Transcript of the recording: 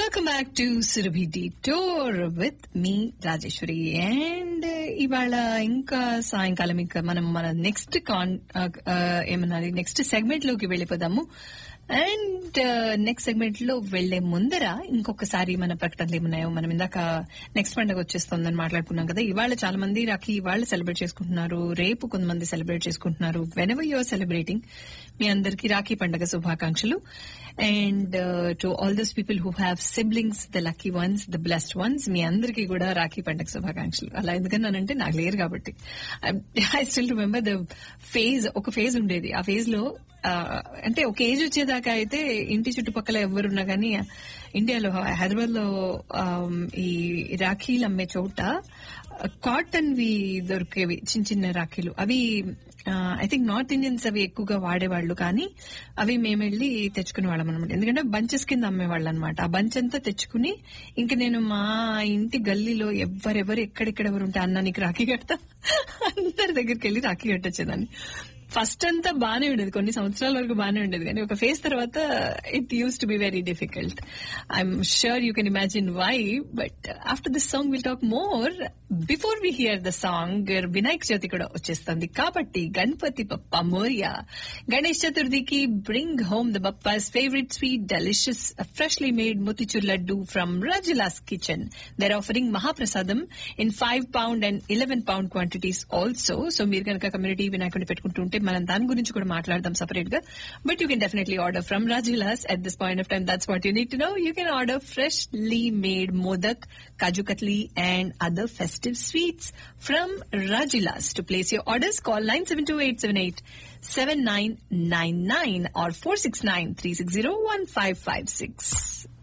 Welcome back to Surabhi tour with me Rajeshwari and ఇవాళ ఇంకా సాయంకాలం ఇంకా మనం మన నెక్స్ట్ కాన్ ఏమన్నది నెక్స్ట్ సెగ్మెంట్ లోకి వెళ్ళిపోదాము అండ్ నెక్స్ట్ సెగ్మెంట్ లో వెళ్లే ముందర ఇంకొకసారి మన ప్రకటనలు ఏమున్నాయో మనం ఇందాక నెక్స్ట్ పండుగ వచ్చేస్తుందని మాట్లాడుకున్నాం కదా ఇవాళ చాలా మంది రాఖీ ఇవాళ సెలబ్రేట్ చేసుకుంటున్నారు రేపు కొంతమంది సెలబ్రేట్ చేసుకుంటున్నారు వెనెవర్ యూఆర్ సెలబ్రేటింగ్ మీ అందరికీ రాఖీ పండుగ శుభాకాంక్షలు and to all those people who have siblings the lucky ones the blessed ones మీ అందరికీ కూడా రాఖీ పండుగ శుభాకాంక్షలు అలా ఎందుకన్నానంటే నాకు లేరు కాబట్టి I still remember the phase ఒక ఫేజ్ ఉండేది ఆ ఫేజ్ లో అంటే ఒక ఏజ్ వచ్చేదాకా అయితే ఇంటి చుట్టుపక్కల ఎవరున్నా కానీ ఇండియాలో హైదరాబాద్ లో ఈ రాఖీలు అమ్మే చోట కాటన్ వి దొరికేవి చిన్న చిన్న రాఖీలు అవి ఐ థింక్ నార్త్ ఇండియన్స్ అవి ఎక్కువగా వాడేవాళ్లు కానీ అవి మేము వెళ్ళి తెచ్చుకునే వాళ్ళం అనమాట ఎందుకంటే బంచెస్ కింద అమ్మేవాళ్ళు అనమాట ఆ బంచ్ అంతా తెచ్చుకుని ఇంక నేను మా ఇంటి గల్లీలో ఎవరెవరు ఎక్కడెక్కడెవరు ఉంటే అన్న నీకు రాఖీ కడతా అందరి దగ్గరికి వెళ్ళి రాఖీ కట్టొచ్చేదాన్ని ఫస్ట్ అంతా బానే ఉండేది కొన్ని సంవత్సరాల వరకు బానే ఉండేది కానీ ఒక ఫేజ్ తర్వాత it uses to be very difficult I'm sure you can imagine why but after this song will talk more before we hear the song Vinayaka Chavithi కూడా వచ్చేస్తుంది కాబట్టి గణపతి బప్ప మోరియా గణేష్ చతుర్థికి bring home the Bappa's favourite sweet delicious freshly made motichoor laddu from Rajula's kitchen their offering mahaprasadam in five pound and eleven pound quantities also so మీరు కనుక community వినాయకుడిని పెట్టుకుంటుంటే మనం దాని గురించి కూడా మాట్లాడదాం సపరేట్ గా but you can definitely order from Rajula's at this point of time that's what you need to know you can order freshly made modak kaju katli and other festive sweets from Rajilas. To place your orders, call 972-878-7999 or 469-360-1556.